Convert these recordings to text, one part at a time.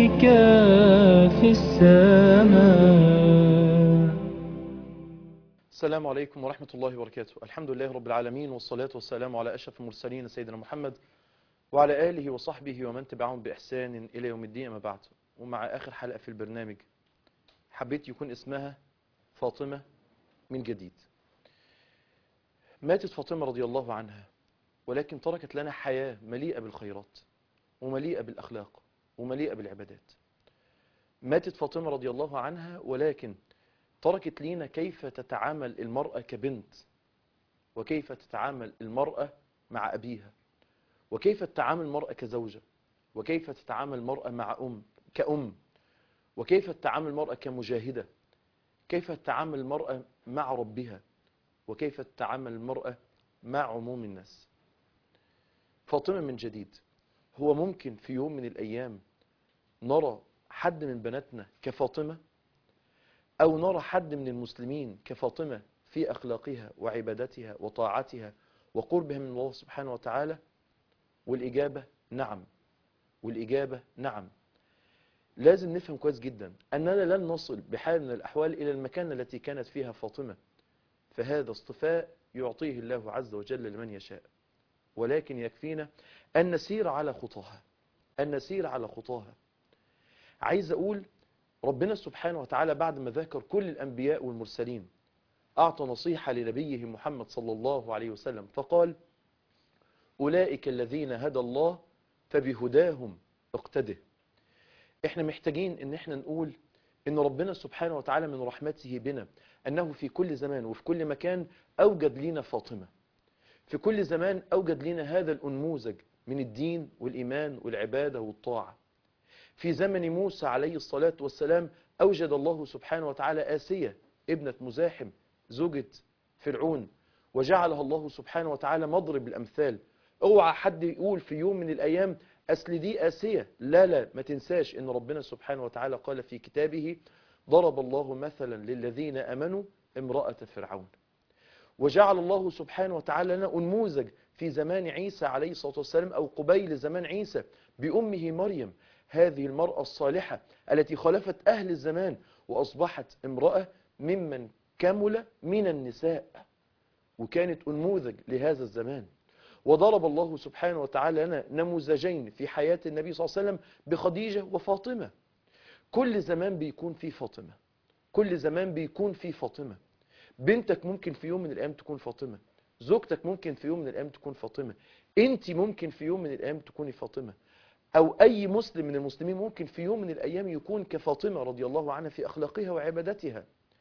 بك في السماء السلام عليكم ورحمة الله وبركاته الحمد لله رب العالمين والصلاة والسلام على أشرف المرسلين سيدنا محمد وعلى آله وصحبه ومن تبعهم بإحسان إلى يوم الدين أما بعد ومع آخر حلقة في البرنامج حبيت يكون اسمها فاطمة من جديد ماتت فاطمة رضي الله عنها ولكن تركت لنا حياة مليئة بالخيرات ومليئة بالأخلاق ومليئة بالعبادات ماتت فاطمة رضي الله عنها ولكن تركت لينا كيف تتعامل المرأة كبنت وكيف تتعامل المرأة مع أبيها وكيف تتعامل المرأة كزوجة وكيف تتعامل المرأة مع أم كأم وكيف تتعامل المرأة كمجاهدة كيف تتعامل المرأة مع ربها وكيف تتعامل المرأة مع عموم الناس فاطمة من جديد هو ممكن في يوم من الأيام نرى حد من بناتنا كفاطمة أو نرى حد من المسلمين كفاطمة في أخلاقها وعبادتها وطاعتها وقربها من الله سبحانه وتعالى والإجابة نعم والإجابة نعم لازم نفهم كويس جدا أننا لن نصل بحال من الأحوال إلى المكان التي كانت فيها فاطمة فهذا اصطفاء يعطيه الله عز وجل لمن يشاء ولكن يكفينا أن نسير على خطاها أن نسير على خطاها عايز أقول ربنا سبحانه وتعالى بعد ما ذكر كل الأنبياء والمرسلين أعطى نصيحة لنبيه محمد صلى الله عليه وسلم فقال أولئك الذين هدى الله فبهداهم اقتده احنا محتاجين ان احنا نقول ان ربنا سبحانه وتعالى من رحمته بنا انه في كل زمان وفي كل مكان اوجد لنا فاطمة في كل زمان اوجد لنا هذا الانموذج من الدين والايمان والعبادة والطاعة في زمن موسى عليه الصلاة والسلام اوجد الله سبحانه وتعالى آسية ابنة مزاحم زوجة فرعون وجعلها الله سبحانه وتعالى مضرب الامثال اوعى حد يقول في يوم من الايام أصل دي آسية لا لا ما تنساش إن ربنا سبحانه وتعالى قال في كتابه ضرب الله مثلا للذين أمنوا امرأة فرعون وجعل الله سبحانه وتعالى لنا أنموذج في زمان عيسى عليه الصلاة والسلام أو قبيل زمان عيسى بأمه مريم هذه المرأة الصالحة التي خلفت أهل الزمان وأصبحت امرأة ممن كمل من النساء وكانت أنموذج لهذا الزمان وضرب الله سبحانه وتعالى لنا نموذجين في حياة النبي صلى الله عليه وسلم بخديجة وفاطمة كل زمان بيكون في فاطمة كل زمان بيكون في فاطمة بنتك ممكن في يوم من الأيام تكون فاطمة زوجتك ممكن في يوم من الأيام تكون فاطمة انت ممكن في يوم من الأيام تكوني فاطمة أو أي مسلم من المسلمين ممكن في يوم من الأيام يكون كفاطمة رضي الله عنها في أخلاقها وعبادتها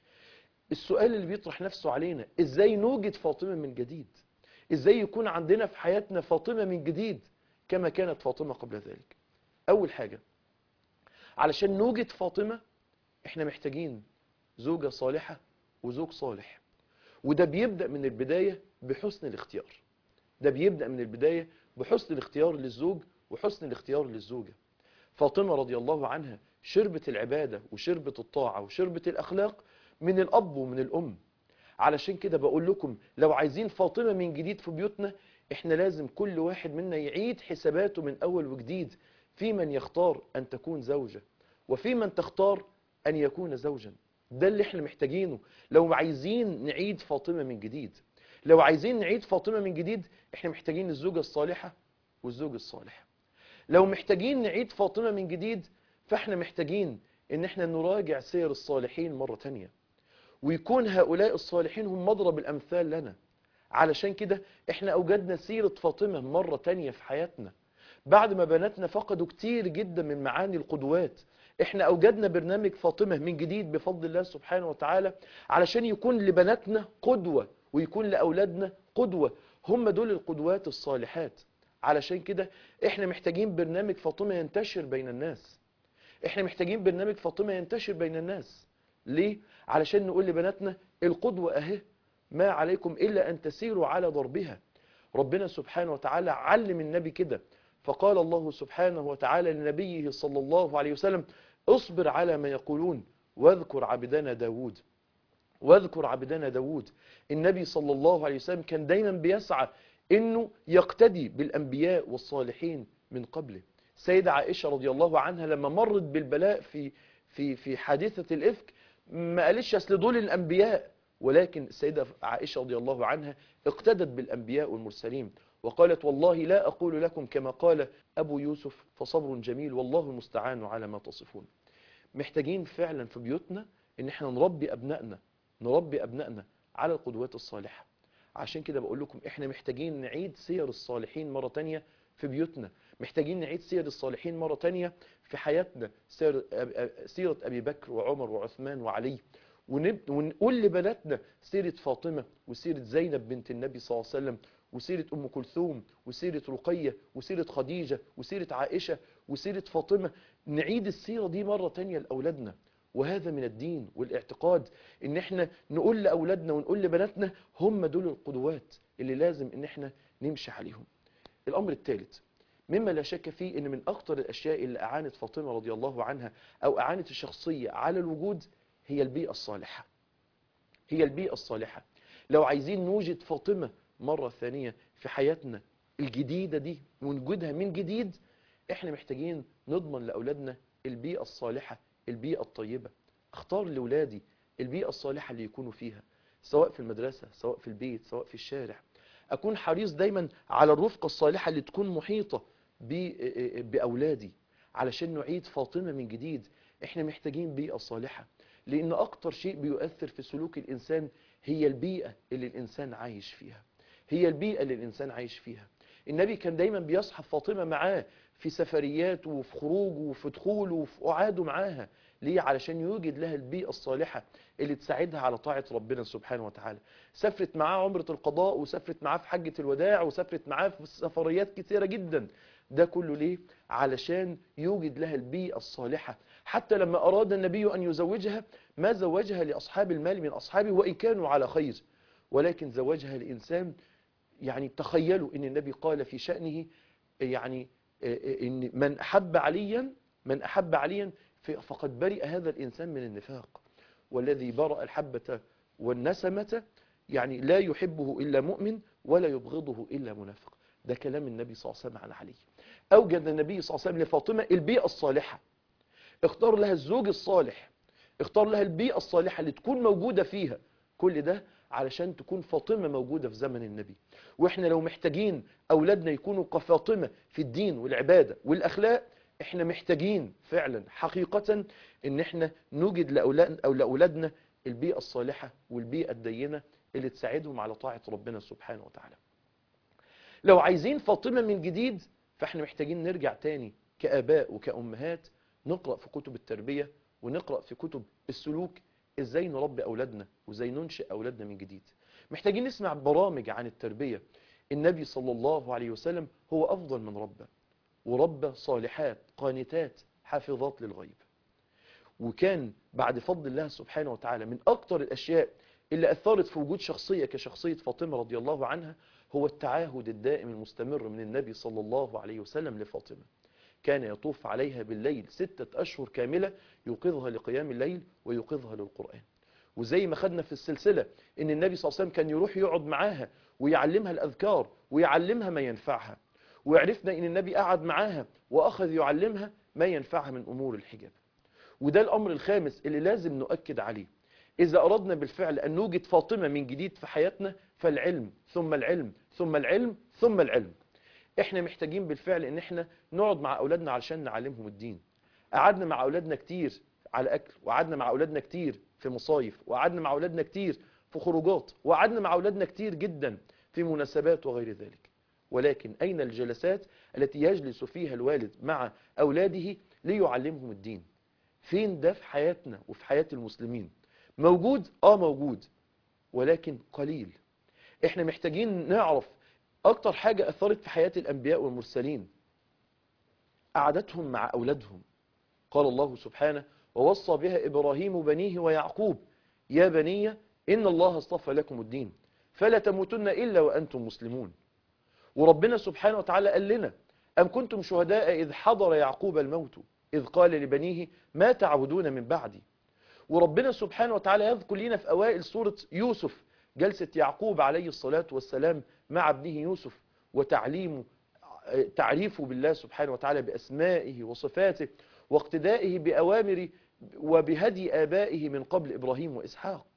السؤال اللي بيطرح نفسه علينا إزاي نوجد فاطمة من جديد ازاي يكون عندنا في حياتنا فاطمة من جديد كما كانت فاطمة قبل ذلك اول حاجة علشان نوجد فاطمة احنا محتاجين زوجة صالحة وزوج صالح وده بيبدأ من البداية بحسن الاختيار ده بيبدأ من البداية بحسن الاختيار للزوج وحسن الاختيار للزوجة فاطمة رضي الله عنها شربت العبادة وشربت الطاعة وشربت الأخلاق من الأب ومن الأم علشان كده بقول لكم لو عايزين فاطمة من جديد في بيوتنا احنا لازم كل واحد منا يعيد حساباته من اول وجديد في من يختار ان تكون زوجة وفي من تختار ان يكون زوجا ده اللي احنا محتاجينه لو عايزين نعيد فاطمة من جديد لو عايزين نعيد فاطمة من جديد احنا محتاجين الزوجة الصالحة والزوج الصالح لو محتاجين نعيد فاطمة من جديد فاحنا محتاجين ان احنا نراجع سير الصالحين مرة تانية ويكون هؤلاء الصالحين هم مضرب الأمثال لنا علشان كده احنا أوجدنا سيرة فاطمة مرة تانية في حياتنا بعد ما بناتنا فقدوا كتير جدا من معاني القدوات احنا أوجدنا برنامج فاطمة من جديد بفضل الله سبحانه وتعالى علشان يكون لبناتنا قدوة ويكون لأولادنا قدوة هم دول القدوات الصالحات علشان كده احنا محتاجين برنامج فاطمة ينتشر بين الناس احنا محتاجين برنامج فاطمة ينتشر بين الناس ليه؟ علشان نقول لبناتنا القدوة اهي ما عليكم إلا أن تسيروا على ضربها ربنا سبحانه وتعالى علم النبي كده فقال الله سبحانه وتعالى لنبيه صلى الله عليه وسلم اصبر على ما يقولون واذكر عبدنا داود واذكر عبدنا داود النبي صلى الله عليه وسلم كان دايما بيسعى انه يقتدي بالانبياء والصالحين من قبله سيدة عائشة رضي الله عنها لما مرت بالبلاء في في في حادثة الإفك ما قالش أصل دول الأنبياء ولكن السيدة عائشة رضي الله عنها اقتدت بالأنبياء والمرسلين وقالت والله لا أقول لكم كما قال أبو يوسف فصبر جميل والله المستعان على ما تصفون محتاجين فعلا في بيوتنا ان احنا نربي أبنائنا نربي أبنائنا على القدوات الصالحة عشان كده بقول لكم احنا محتاجين نعيد سير الصالحين مرة تانية في بيوتنا محتاجين نعيد سير الصالحين مرة تانية في حياتنا سير سيرة أبي بكر وعمر وعثمان وعلي ونب... ونقول لبناتنا سيرة فاطمة وسيرة زينب بنت النبي صلى الله عليه وسلم وسيرة أم كلثوم وسيرة رقية وسيرة خديجة وسيرة عائشة وسيرة فاطمة نعيد السيرة دي مرة تانية لأولادنا وهذا من الدين والاعتقاد ان احنا نقول لأولادنا ونقول لبناتنا هم دول القدوات اللي لازم ان احنا نمشي عليهم الأمر الثالث مما لا شك فيه ان من اخطر الاشياء اللي اعانت فاطمة رضي الله عنها او اعانت الشخصية على الوجود هي البيئة الصالحة هي البيئة الصالحة لو عايزين نوجد فاطمة مرة ثانية في حياتنا الجديدة دي ونجدها من جديد احنا محتاجين نضمن لأولادنا البيئة الصالحة البيئة الطيبة اختار لأولادي البيئة الصالحة اللي يكونوا فيها سواء في المدرسة سواء في البيت سواء في الشارع أكون حريص دايما على الرفقة الصالحة اللي تكون محيطة بأولادي علشان نعيد فاطمة من جديد احنا محتاجين بيئة صالحة لأن أكتر شيء بيؤثر في سلوك الإنسان هي البيئة اللي الإنسان عايش فيها هي البيئة اللي الإنسان عايش فيها النبي كان دايما بيصحب فاطمة معاه في سفرياته وفي خروجه وفي دخوله وفي قعاده معاها ليه علشان يوجد لها البيئة الصالحة اللي تساعدها على طاعة ربنا سبحانه وتعالى سافرت معاه عمرة القضاء وسافرت معاه في حجة الوداع وسافرت معاه في سفريات كثيرة جدا ده كله ليه علشان يوجد لها البيئة الصالحة حتى لما أراد النبي أن يزوجها ما زوجها لأصحاب المال من أصحابه وإن كانوا على خير ولكن زوجها لإنسان يعني تخيلوا أن النبي قال في شأنه يعني إن من أحب عليا من أحب عليا فقد برئ هذا الإنسان من النفاق والذي برأ الحبة والنسمة يعني لا يحبه إلا مؤمن ولا يبغضه إلا منافق ده كلام النبي صلى الله عليه وسلم عن علي أوجد النبي صلى الله عليه وسلم لفاطمة البيئة الصالحة اختار لها الزوج الصالح اختار لها البيئة الصالحة اللي تكون موجودة فيها كل ده علشان تكون فاطمة موجودة في زمن النبي واحنا لو محتاجين أولادنا يكونوا كفاطمة في الدين والعبادة والأخلاق احنا محتاجين فعلا حقيقة ان احنا نوجد لأولاد أو لأولادنا البيئة الصالحة والبيئة الدينة اللي تساعدهم على طاعة ربنا سبحانه وتعالى لو عايزين فاطمة من جديد فاحنا محتاجين نرجع تاني كآباء وكأمهات نقرأ في كتب التربية ونقرأ في كتب السلوك ازاي نربي أولادنا وازاي ننشئ أولادنا من جديد محتاجين نسمع برامج عن التربية النبي صلى الله عليه وسلم هو أفضل من ربى وربى صالحات قانتات حافظات للغيب وكان بعد فضل الله سبحانه وتعالى من أكتر الأشياء اللي أثرت في وجود شخصية كشخصية فاطمة رضي الله عنها هو التعاهد الدائم المستمر من النبي صلى الله عليه وسلم لفاطمة كان يطوف عليها بالليل ستة أشهر كاملة يوقظها لقيام الليل ويوقظها للقرآن وزي ما خدنا في السلسلة ان النبي صلى الله عليه وسلم كان يروح يقعد معاها ويعلمها الأذكار ويعلمها ما ينفعها وعرفنا ان النبي قعد معاها وأخذ يعلمها ما ينفعها من أمور الحجاب وده الأمر الخامس اللي لازم نؤكد عليه إذا أردنا بالفعل أن نوجد فاطمة من جديد في حياتنا فالعلم ثم العلم ثم العلم ثم العلم احنا محتاجين بالفعل ان احنا نقعد مع اولادنا علشان نعلمهم الدين قعدنا مع اولادنا كتير على اكل وقعدنا مع اولادنا كتير في مصايف وقعدنا مع اولادنا كتير في خروجات وقعدنا مع اولادنا كتير جدا في مناسبات وغير ذلك ولكن اين الجلسات التي يجلس فيها الوالد مع اولاده ليعلمهم الدين فين ده في حياتنا وفي حياة المسلمين موجود اه موجود ولكن قليل احنا محتاجين نعرف اكتر حاجة اثرت في حياة الانبياء والمرسلين قعدتهم مع اولادهم قال الله سبحانه ووصى بها ابراهيم بنيه ويعقوب يا بني ان الله اصطفى لكم الدين فلا تموتن الا وانتم مسلمون وربنا سبحانه وتعالى قال لنا ام كنتم شهداء اذ حضر يعقوب الموت اذ قال لبنيه ما تعبدون من بعدي وربنا سبحانه وتعالى يذكر لنا في اوائل سورة يوسف جلسة يعقوب عليه الصلاة والسلام مع ابنه يوسف وتعليمه تعريفه بالله سبحانه وتعالى بأسمائه وصفاته واقتدائه بأوامر وبهدي آبائه من قبل إبراهيم وإسحاق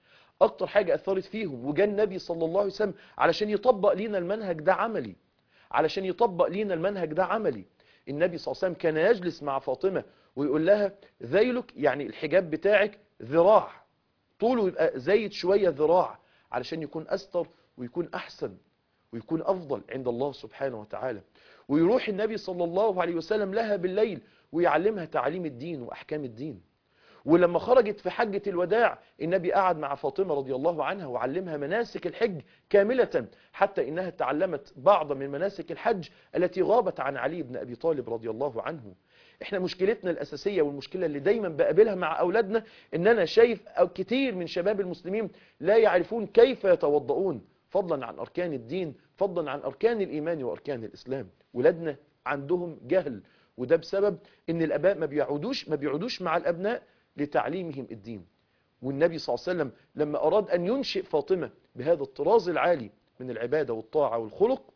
أكتر حاجة أثرت فيهم وجاء النبي صلى الله عليه وسلم علشان يطبق لينا المنهج ده عملي علشان يطبق لينا المنهج ده عملي النبي صلى الله عليه وسلم كان يجلس مع فاطمة ويقول لها ذيلك يعني الحجاب بتاعك ذراع طوله يبقى زايد شوية ذراع علشان يكون أستر ويكون أحسن ويكون أفضل عند الله سبحانه وتعالى ويروح النبي صلى الله عليه وسلم لها بالليل ويعلمها تعليم الدين وأحكام الدين ولما خرجت في حجة الوداع النبي قعد مع فاطمة رضي الله عنها وعلمها مناسك الحج كاملة حتى إنها تعلمت بعض من مناسك الحج التي غابت عن علي بن أبي طالب رضي الله عنه احنا مشكلتنا الأساسية والمشكلة اللي دايما بقابلها مع أولادنا إن أنا شايف أو كتير من شباب المسلمين لا يعرفون كيف يتوضؤون فضلا عن أركان الدين فضلا عن أركان الإيمان وأركان الإسلام ولادنا عندهم جهل وده بسبب ان الاباء ما بيعودوش ما بيعودوش مع الابناء لتعليمهم الدين والنبي صلى الله عليه وسلم لما اراد ان ينشئ فاطمة بهذا الطراز العالي من العبادة والطاعة والخلق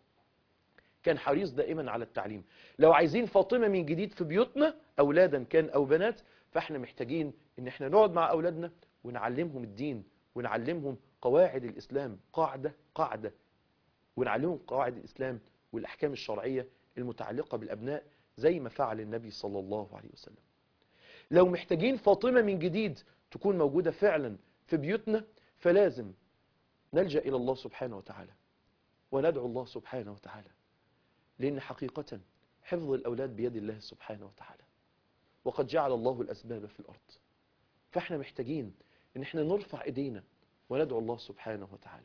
كان حريص دائما على التعليم لو عايزين فاطمة من جديد في بيوتنا اولادا كان او بنات فاحنا محتاجين ان احنا نقعد مع اولادنا ونعلمهم الدين ونعلمهم قواعد الاسلام قاعدة قاعدة ونعلمهم قواعد الاسلام والاحكام الشرعية المتعلقة بالابناء زي ما فعل النبي صلى الله عليه وسلم لو محتاجين فاطمة من جديد تكون موجودة فعلا في بيوتنا فلازم نلجأ إلى الله سبحانه وتعالى وندعو الله سبحانه وتعالى لأن حقيقة حفظ الأولاد بيد الله سبحانه وتعالى وقد جعل الله الأسباب في الأرض فاحنا محتاجين ان احنا نرفع ايدينا وندعو الله سبحانه وتعالى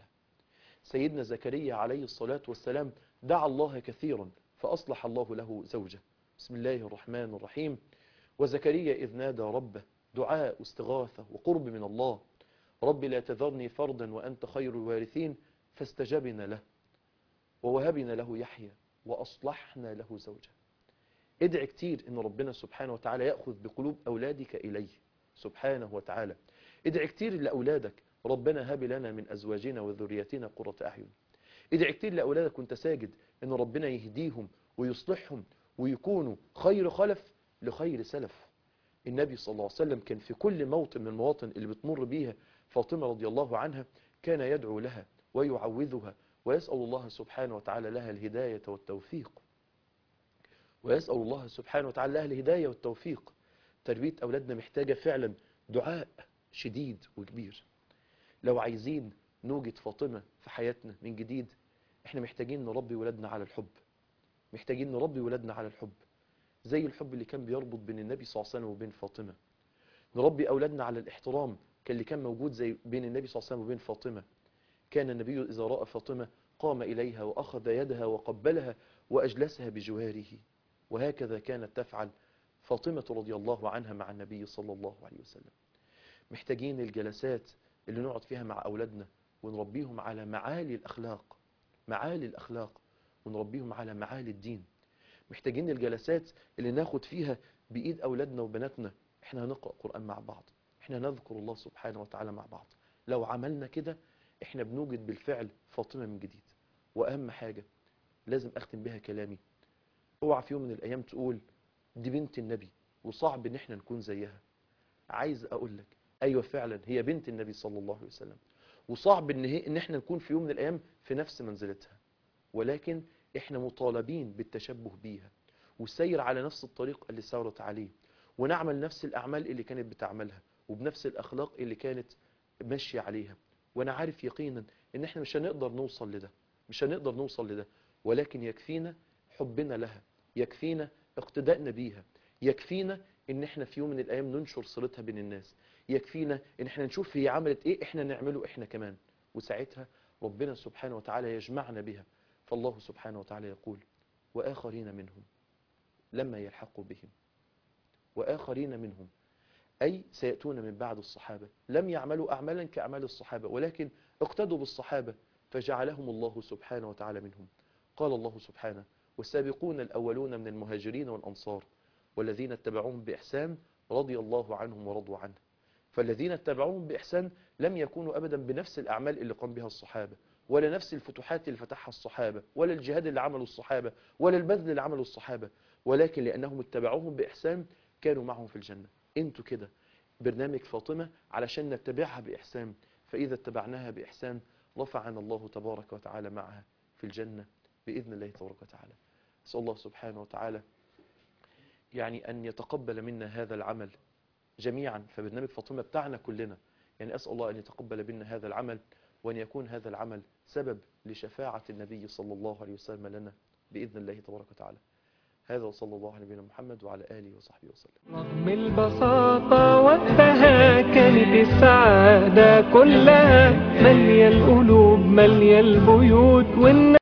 سيدنا زكريا عليه الصلاة والسلام دعا الله كثيرا فأصلح الله له زوجه بسم الله الرحمن الرحيم وزكريا إذ نادى ربه دعاء استغاثة وقرب من الله رب لا تذرني فردا وأنت خير الوارثين فاستجبنا له ووهبنا له يحيى وأصلحنا له زوجه ادعي كتير ان ربنا سبحانه وتعالى يأخذ بقلوب أولادك إليه سبحانه وتعالى ادعي كتير لأولادك ربنا هب لنا من أزواجنا وذرياتنا قرة أعين ادعي كتير لأولادك وانت ساجد ان ربنا يهديهم ويصلحهم ويكونوا خير خلف لخير سلف النبي صلى الله عليه وسلم كان في كل موطن من المواطن اللي بتمر بيها فاطمة رضي الله عنها كان يدعو لها ويعوذها ويسأل الله سبحانه وتعالى لها الهداية والتوفيق ويسأل الله سبحانه وتعالى لها الهداية والتوفيق تربية أولادنا محتاجة فعلا دعاء شديد وكبير لو عايزين نوجد فاطمة في حياتنا من جديد احنا محتاجين نربي ولادنا على الحب محتاجين نربي ولادنا على الحب زي الحب اللي كان بيربط بين النبي صلى الله عليه وسلم وبين فاطمة نربي أولادنا على الاحترام كان اللي كان موجود زي بين النبي صلى الله عليه وسلم وبين فاطمة كان النبي إذا رأى فاطمة قام إليها وأخذ يدها وقبلها وأجلسها بجواره وهكذا كانت تفعل فاطمة رضي الله عنها مع النبي صلى الله عليه وسلم محتاجين الجلسات اللي نقعد فيها مع أولادنا ونربيهم على معالي الأخلاق معالي الأخلاق ونربيهم على معالي الدين محتاجين الجلسات اللي ناخد فيها بإيد أولادنا وبناتنا احنا هنقرأ قرآن مع بعض احنا نذكر الله سبحانه وتعالى مع بعض لو عملنا كده احنا بنوجد بالفعل فاطمة من جديد وأهم حاجة لازم أختم بها كلامي اوعى في يوم من الأيام تقول دي بنت النبي وصعب ان احنا نكون زيها عايز اقول لك ايوه فعلا هي بنت النبي صلى الله عليه وسلم وصعب ان هي ان احنا نكون في يوم من الايام في نفس منزلتها ولكن احنا مطالبين بالتشبه بيها والسير على نفس الطريق اللي سارت عليه ونعمل نفس الاعمال اللي كانت بتعملها وبنفس الاخلاق اللي كانت ماشيه عليها وانا عارف يقينا ان احنا مش هنقدر نوصل لده مش هنقدر نوصل لده ولكن يكفينا حبنا لها يكفينا اقتدائنا بيها يكفينا ان احنا في يوم من الايام ننشر صلتها بين الناس يكفينا ان احنا نشوف هي عملت ايه احنا نعمله احنا كمان وساعتها ربنا سبحانه وتعالى يجمعنا بها فالله سبحانه وتعالى يقول واخرين منهم لما يلحقوا بهم واخرين منهم اي سياتون من بعد الصحابه لم يعملوا اعمالا كاعمال الصحابه ولكن اقتدوا بالصحابه فجعلهم الله سبحانه وتعالى منهم قال الله سبحانه والسابقون الأولون من المهاجرين والأنصار والذين اتبعوهم بإحسان رضي الله عنهم ورضوا عنه فالذين اتبعوهم بإحسان لم يكونوا أبدا بنفس الأعمال اللي قام بها الصحابة ولا نفس الفتوحات اللي فتحها الصحابة ولا الجهاد اللي عمله الصحابة ولا البذل اللي عمله الصحابة ولكن لأنهم اتبعوهم بإحسان كانوا معهم في الجنة انتوا كده برنامج فاطمة علشان نتبعها بإحسان فإذا اتبعناها بإحسان رفعنا الله تبارك وتعالى معها في الجنة بإذن الله تبارك وتعالى أسأل الله سبحانه وتعالى يعني أن يتقبل منا هذا العمل جميعا فبرنامج فاطمة بتاعنا كلنا يعني أسأل الله أن يتقبل منا هذا العمل وأن يكون هذا العمل سبب لشفاعة النبي صلى الله عليه وسلم لنا بإذن الله تبارك وتعالى هذا وصلى الله على نبينا محمد وعلى آله وصحبه وسلم رغم البساطة وقتها كانت السعادة كلها مالية القلوب مالية البيوت والناس